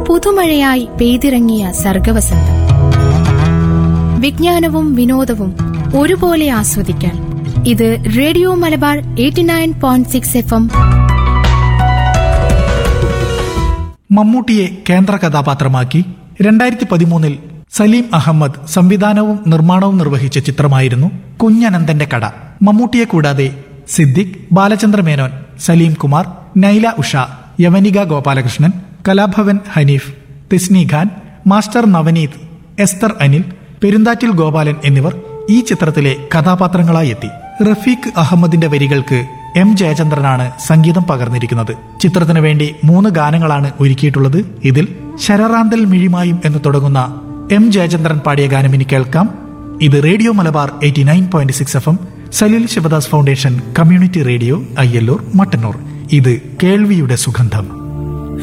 പുതുമഴയായി പെയ്തിറങ്ങിയ സർഗവസന്തം വിജ്ഞാനവും വിനോദവും ഒരുപോലെ ആസ്വദിക്കാൻ ഇത് radio Malabar eighty nine point six F M മമ്മൂട്ടിയെ കേന്ദ്ര കഥാപാത്രമാക്കി രണ്ടായിരത്തി പതിമൂന്നിൽ സലീം അഹമ്മദ് സംവിധാനവും നിർമ്മാണവും നിർവഹിച്ച ചിത്രമായിരുന്നു കുഞ്ഞനന്തന്റെ കട മമ്മൂട്ടിയെ കൂടാതെ സിദ്ദിഖ് ബാലചന്ദ്ര മേനോൻ സലീം കുമാർ നൈല ഉഷ യവനിക ഗോപാലകൃഷ്ണൻ കലാഭവൻ ഹനീഫ് തിസ്നി ഖാൻ മാസ്റ്റർ നവനീത് എസ്തർ അനിൽ പെരുന്താറ്റിൽ ഗോപാലൻ എന്നിവർ ഈ ചിത്രത്തിലെ കഥാപാത്രങ്ങളായി എത്തി റഫീഖ് അഹമ്മദിന്റെ വരികൾക്ക് എം ജയചന്ദ്രനാണ് സംഗീതം പകർന്നിരിക്കുന്നത് ചിത്രത്തിനു വേണ്ടി മൂന്ന് ഗാനങ്ങളാണ് ഒരുക്കിയിട്ടുള്ളത് ഇതിൽ ശരറാന്തൽ മിഴിമായും എന്ന് തുടങ്ങുന്ന എം ജയചന്ദ്രൻ പാടിയ ഗാനം ഇനി കേൾക്കാം ഇത് radio Malabar eighty nine point six F M Saleel Sivadas foundation community radio Ayyallur Mattannur ഇത് കേൾവിയുടെ സുഗന്ധം